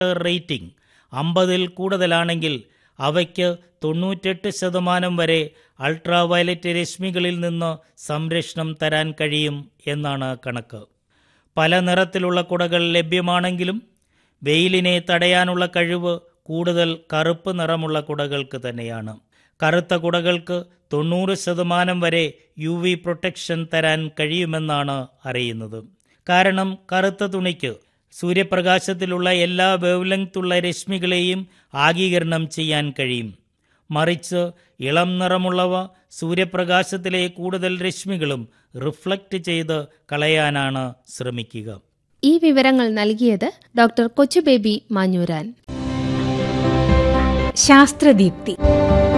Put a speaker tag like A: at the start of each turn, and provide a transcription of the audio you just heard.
A: rating അമ്പതിൽ കൂടുതലാണെങ്കിൽ അവയ്ക്ക് തൊണ്ണൂറ്റെട്ട് ശതമാനം വരെ അൾട്രാവയലറ്റ് രശ്മികളിൽ നിന്ന് സംരക്ഷണം തരാൻ കഴിയും എന്നാണ് കണക്ക് പല നിറത്തിലുള്ള കുടകൾ ലഭ്യമാണെങ്കിലും വെയിലിനെ തടയാനുള്ള കഴിവ് കൂടുതൽ കറുപ്പ് നിറമുള്ള കുടകൾക്ക് തന്നെയാണ് കറുത്ത കുടകൾക്ക് തൊണ്ണൂറ് ശതമാനം വരെ യു വി പ്രൊട്ടക്ഷൻ തരാൻ കഴിയുമെന്നാണ് അറിയുന്നത് കാരണം കറുത്ത തുണിക്ക് സൂര്യപ്രകാശത്തിലുള്ള എല്ലാ വേവ്ലെങ്ത്തുള്ള രശ്മികളെയും ആഗീകരണം ചെയ്യാൻ കഴിയും മറിച്ച് ഇളം നിറമുള്ളവ സൂര്യപ്രകാശത്തിലെ കൂടുതൽ രശ്മികളും റിഫ്ലക്റ്റ് ചെയ്ത് കളയാനാണ് ശ്രമിക്കുക
B: ഈ വിവരങ്ങൾ നൽകിയത് ഡോക്ടർ കൊച്ചുബേബി മാഞ്ഞൂരാൻ
C: ശാസ്ത്രദീപ്തി